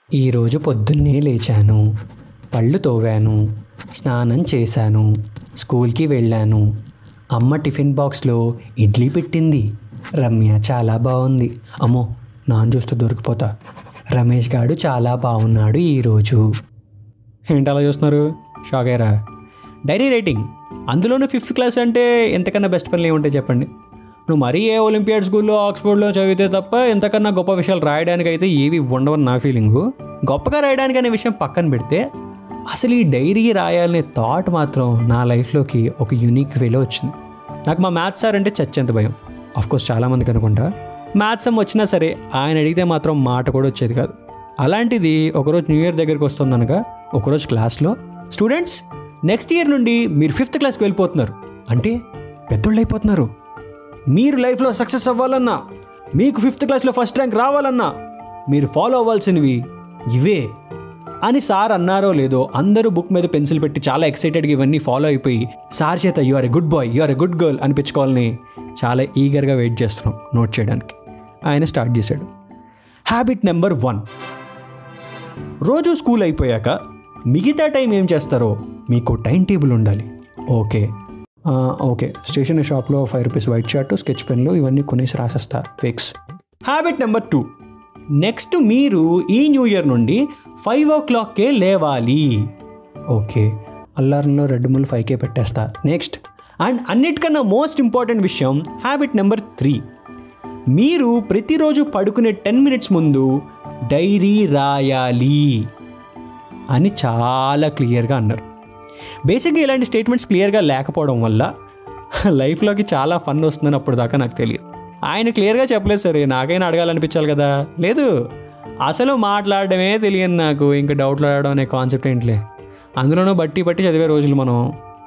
ఈరోజు పొద్దున్నే లేచాను పళ్ళు తోవాను స్నానం చేశాను స్కూల్కి వెళ్ళాను అమ్మ టిఫిన్ బాక్స్లో ఇడ్లీ పెట్టింది రమ్య చాలా బాగుంది అమ్మో నాన్న చూస్తే దొరికిపోతా రమేష్ గాడు చాలా బాగున్నాడు ఈరోజు ఏంటి అలా చూస్తున్నారు షాక్ అయ్యారా డైరీ రేటింగ్ అందులోనూ ఫిఫ్త్ క్లాస్ అంటే ఎంతకన్నా బెస్ట్ పనులు ఏముంటాయి చెప్పండి నువ్వు మరీ ఏ ఒలింపియాడ్ స్కూల్లో ఆక్స్ఫోర్డ్లో చదివితే తప్ప ఎంతకన్నా గొప్ప విషయాలు రాయడానికి అయితే ఏవి ఉండవని నా ఫీలింగు గొప్పగా రాయడానికి అనే విషయం పక్కన పెడితే అసలు ఈ డైరీ రాయాలనే థాట్ మాత్రం నా లైఫ్లోకి ఒక యూనిక్ వేలో వచ్చింది నాకు మా మ్యాథ్స్ సార్ అంటే చచ్చేంత భయం కోర్స్ చాలామందికి అనుకుంటా మ్యాథ్స్ సమ్ వచ్చినా సరే ఆయన అడిగితే మాత్రం మాట కూడా వచ్చేది కాదు అలాంటిది ఒకరోజు న్యూ ఇయర్ దగ్గరికి వస్తుందనగా ఒకరోజు క్లాస్లో స్టూడెంట్స్ నెక్స్ట్ ఇయర్ నుండి మీరు ఫిఫ్త్ క్లాస్కి వెళ్ళిపోతున్నారు అంటే పెద్దోళ్ళు అయిపోతున్నారు మీరు లైఫ్లో సక్సెస్ అవ్వాలన్నా మీకు ఫిఫ్త్ క్లాస్లో ఫస్ట్ ర్యాంక్ రావాలన్నా మీరు ఫాలో అవ్వాల్సినవి ఇవే అని సార్ అన్నారో లేదో అందరూ బుక్ మీద పెన్సిల్ పెట్టి చాలా ఎక్సైటెడ్గా ఇవన్నీ ఫాలో అయిపోయి సార్ చేత you are a good boy you are a good girl అనిపించుకోవాలని చాలా ఈగర్గా వెయిట్ చేస్తున్నాం నోట్ చేయడానికి ఆయన స్టార్ట్ చేశాడు హ్యాబిట్ నెంబర్ వన్ రోజు స్కూల్ అయిపోయాక మిగతా టైం ఏం చేస్తారో మీకు టైం టేబుల్ ఉండాలి ఓకే ఆ, ఓకే స్టేషనరీ షాప్లో five rupees white shirt sketch పెన్లు ఇవన్నీ కొనేసి రాసేస్తా fix habit number two next మీరు ఈ న్యూ ఇయర్ నుండి ఫైవ్ ఓ క్లాక్కే లేవాలి ఓకే అల్లారంలో రెడ్ ముల్ ఫైవ్కే పెట్టేస్తా నెక్స్ట్ అండ్ అన్నిటికన్నా మోస్ట్ ఇంపార్టెంట్ విషయం హ్యాబిట్ నెంబర్ త్రీ మీరు ప్రతిరోజు పడుకునే టెన్ మినిట్స్ ముందు డైరీ రాయాలి అని చాలా క్లియర్గా అన్నారు బేసిక్గా ఇలాంటి స్టేట్మెంట్స్ క్లియర్గా లేకపోవడం వల్ల లైఫ్లోకి చాలా ఫన్ వస్తుందని అప్పుడు దాకా నాకు తెలియదు ఆయన క్లియర్గా చెప్పలేదు సరే నాకైనా అడగాలనిపించాలి కదా లేదు అసలు మాట్లాడడమే తెలియదు నాకు ఇంకా డౌట్లు అడగడం అనే కాన్సెప్ట్ ఏంటిలే అందులోనూ బట్టి బట్టి చదివే రోజులు మనం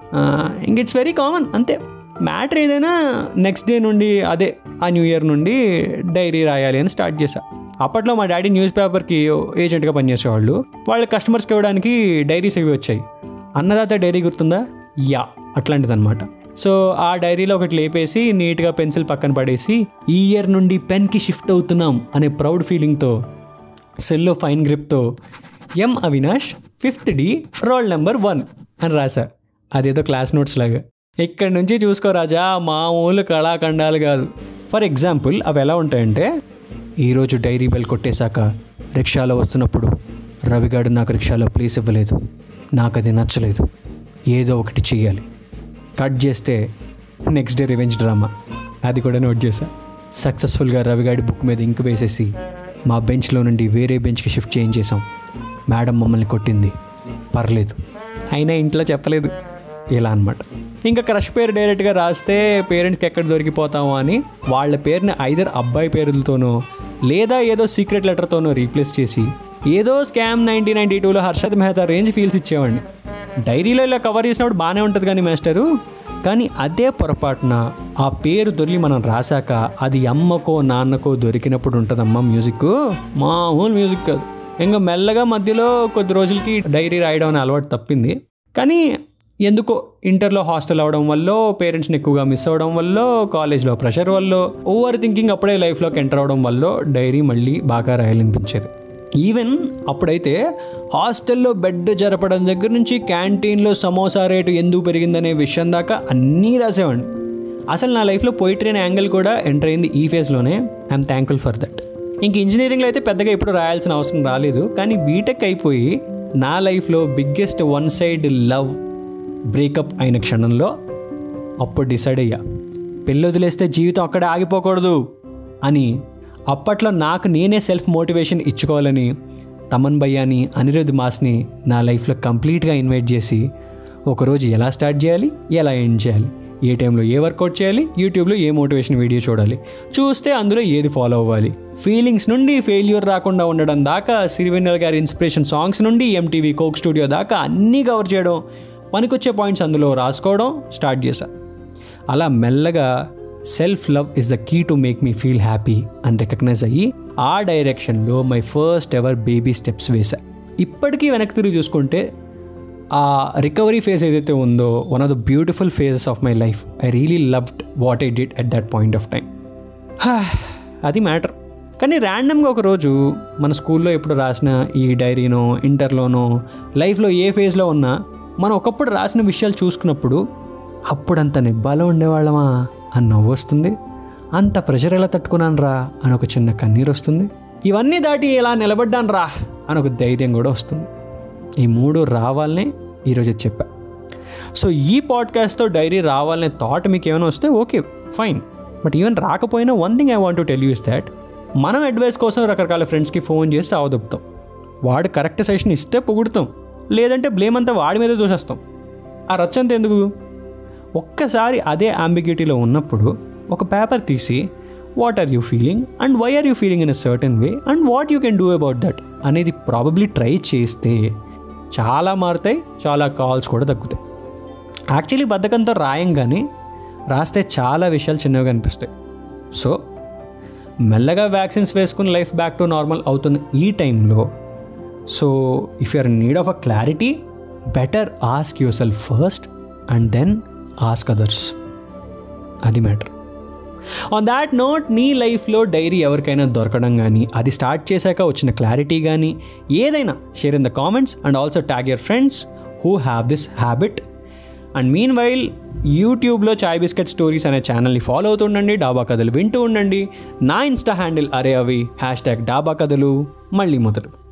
ఇంక ఇట్స్ వెరీ కామన్ అంతే మ్యాటర్ ఏదైనా నెక్స్ట్ డే నుండి అదే ఆ న్యూ ఇయర్ నుండి డైరీ రాయాలి అని స్టార్ట్ చేశా అప్పట్లో మా డాడీ న్యూస్ పేపర్కి ఏజెంట్గా పనిచేసేవాళ్ళు వాళ్ళ కస్టమర్స్కి ఇవ్వడానికి డైరీస్ ఇవి వచ్చాయి అన్నదాత డైరీ గుర్తుందా యా అట్లాంటిదన్నమాట సో ఆ డైరీలో ఒకటి లేపేసి నీట్గా పెన్సిల్ పక్కన పడేసి ఈ ఇయర్ నుండి పెన్కి షిఫ్ట్ అవుతున్నాం అనే ప్రౌడ్ ఫీలింగ్తో సెల్లో ఫైన్ గ్రిప్తో M Avinash fifth D roll number one అని రాశా అదేదో క్లాస్ నోట్స్ లాగా ఇక్కడి నుంచి చూసుకో రాజా మామూలు కళాఖండాలు కాదు ఫర్ ఎగ్జాంపుల్ అవి ఎలా ఉంటాయంటే ఈరోజు డైరీ బెల్ కొట్టేశాక రిక్షాలో వస్తున్నప్పుడు రవిగాడు నాకు రిక్షాలో ప్లేస్ ఇవ్వలేదు నాకు అది నచ్చలేదు ఏదో ఒకటి చెయ్యాలి కట్ చేస్తే నెక్స్ట్ డే రివెంజ్ డ్రామా అది కూడా నోట్ చేశా సక్సెస్ఫుల్గా రవిగాడి బుక్ మీద ఇంక్ వేసేసి మా బెంచ్లో నుండి వేరే బెంచ్కి షిఫ్ట్ చేంజ్ చేసాం మేడం మమ్మల్ని కొట్టింది పర్లేదు అయినా ఇంట్లో చెప్పలేదు ఇలా అనమాట ఇంకా క్రష్ పేరు డైరెక్ట్గా రాస్తే పేరెంట్స్కి ఎక్కడ దొరికిపోతామో అని వాళ్ళ పేరుని ఐదర్ అబ్బాయి పేరులతోనో లేదా ఏదో సీక్రెట్ లెటర్తోనో రీప్లేస్ చేసి ఏదో స్కామ్ నైన్టీన్ నైన్టీ టూలో హర్షద్ మెహతా రేంజ్ ఫీల్స్ ఇచ్చేవాడిని డైరీలో ఇలా కవర్ చేసినప్పుడు బాగానే ఉంటుంది కానీ మాస్టరు కానీ అదే పొరపాటున ఆ పేరు దొరికి మనం రాశాక అది అమ్మకో నాన్నకో దొరికినప్పుడు ఉంటుందమ్మా మ్యూజిక్ మామూలు మ్యూజిక్ కాదు ఇంకా మెల్లగా మధ్యలో కొద్ది రోజులకి డైరీ రాయడం అనే అలవాటు తప్పింది కానీ ఎందుకో ఇంటర్లో హాస్టల్ అవడం వల్ల పేరెంట్స్ని ఎక్కువగా మిస్ అవ్వడం వల్ల కాలేజ్లో ప్రెషర్ వల్ల ఓవర్ థింకింగ్ అప్పుడే లైఫ్లోకి ఎంటర్ అవడం వల్ల డైరీ మళ్ళీ బాగా రాయాలనిపించేది ఈవెన్ అప్పుడైతే హాస్టల్లో బెడ్ జరపడం దగ్గర నుంచి క్యాంటీన్లో సమోసా రేటు ఎందుకు పెరిగిందనే విషయం దాకా అన్నీ రాసేవాడిని అసలు నా లైఫ్లో పోయిటరీ అనే యాంగిల్ కూడా ఎంటర్ అయింది ఈ ఫేజ్లోనే ఐఎమ్ థ్యాంక్ఫుల్ ఫర్ దట్ ఇంక ఇంజనీరింగ్లో అయితే పెద్దగా ఎప్పుడు రాయాల్సిన అవసరం రాలేదు కానీ బీటెక్ అయిపోయి నా లైఫ్లో biggest one side love breakup అయిన క్షణంలో అప్పుడు డిసైడ్ అయ్యా పెళ్ళి వదిలేస్తే జీవితం అక్కడే ఆగిపోకూడదు అని అప్పట్లో నాకు నేనే సెల్ఫ్ మోటివేషన్ ఇచ్చుకోవాలని తమన్ భయ్యాని అనిరుద్ మాస్ని నా లైఫ్లో కంప్లీట్గా ఇన్వైట్ చేసి ఒకరోజు ఎలా స్టార్ట్ చేయాలి ఎలా ఎండ్ చేయాలి ఏ టైంలో ఏ వర్కౌట్ చేయాలి యూట్యూబ్లో ఏ మోటివేషన్ వీడియో చూడాలి చూస్తే అందులో ఏది ఫాలో అవ్వాలి ఫీలింగ్స్ నుండి ఫెయిల్యూర్ రాకుండా ఉండడం దాకా సిరివెన్నెల గారి ఇన్స్పిరేషన్ సాంగ్స్ నుండి ఎంటీవీ కోక్ స్టూడియో దాకా అన్నీ కవర్ చేయడం పనికొచ్చే పాయింట్స్ అందులో రాసుకోవడం స్టార్ట్ చేశా అలా మెల్లగా self love is the key to make me feel happy అని రికగ్నైజ్ అయ్యి ఆ డైరెక్షన్లో my first ever baby steps వేసా ఇప్పటికీ వెనక్కి తిరిగి చూసుకుంటే ఆ రికవరీ ఫేజ్ ఏదైతే ఉందో one of the beautiful phases of my life I really loved what I did at that point of time అది మ్యాటర్ కానీ ర్యాండమ్గా ఒక రోజు మన స్కూల్లో ఎప్పుడు రాసిన ఈ డైరీనో ఇంటర్లోనో లైఫ్లో ఏ ఫేజ్లో ఉన్నా మనం ఒకప్పుడు రాసిన విషయాలు చూసుకున్నప్పుడు అప్పుడంత నిబ్బాలో ఉండేవాళ్ళమా అని నవ్వు వస్తుంది అంత ప్రెషర్ ఎలా తట్టుకున్నాను రా అని ఒక చిన్న కన్నీరు వస్తుంది ఇవన్నీ దాటి ఎలా నిలబడ్డాను రా అని ఒక ధైర్యం కూడా వస్తుంది ఈ మూడు రావాలనే ఈరోజు చెప్పా సో ఈ పాడ్కాస్ట్తో డైరీ రావాలనే థాట్ మీకు ఏమైనా వస్తే ఓకే ఫైన్ బట్ ఈవెన్ రాకపోయినా one thing I want to tell use that మనం అడ్వైస్ కోసం రకరకాల ఫ్రెండ్స్కి ఫోన్ చేసి అవదొప్పుతాం వాడు కరెక్ట్ సెషన్ ఇస్తే పొగుడుతాం లేదంటే బ్లేమ్ అంతా వాడి మీద దోషేస్తాం ఆ రచ్చంత ఎందుకు ఒక్కసారి అదే అంబిగ్యూటీలో ఉన్నప్పుడు ఒక పేపర్ తీసి what are you feeling and why are you feeling in a certain way and what you can do about that అనేది ప్రాబబ్లీ ట్రై చేస్తే చాలా మారుతాయి చాలా కాల్స్ కూడా తగ్గుతాయి యాక్చువల్లీ బద్ధకంతో రాయంగానే రాస్తే చాలా విషయాలు చిన్నవిగా అనిపిస్తాయి సో మెల్లగా వ్యాక్సిన్స్ వేసుకుని లైఫ్ బ్యాక్ టు నార్మల్ అవుతున్న ఈ టైంలో so if you're need of a clarity better ask your self first and then ask others అది మ్యాటర్ ఆన్ దాట్ నోట్ నీ లైఫ్లో డైరీ ఎవరికైనా దొరకడం కానీ అది స్టార్ట్ చేశాక వచ్చిన క్లారిటీ కానీ ఏదైనా share in the comments and also tag your friends who have this habit and meanwhile యూట్యూబ్లో చాయ్ బిస్కెట్ స్టోరీస్ అనే ఛానల్ని ఫాలో అవుతుండండి డాబా కథలు వింటూ ఉండండి నా ఇన్స్టా హ్యాండిల్ అరే అవి హ్యాష్ ట్యాగ్ డాబా కథలు మళ్ళీ మొదలు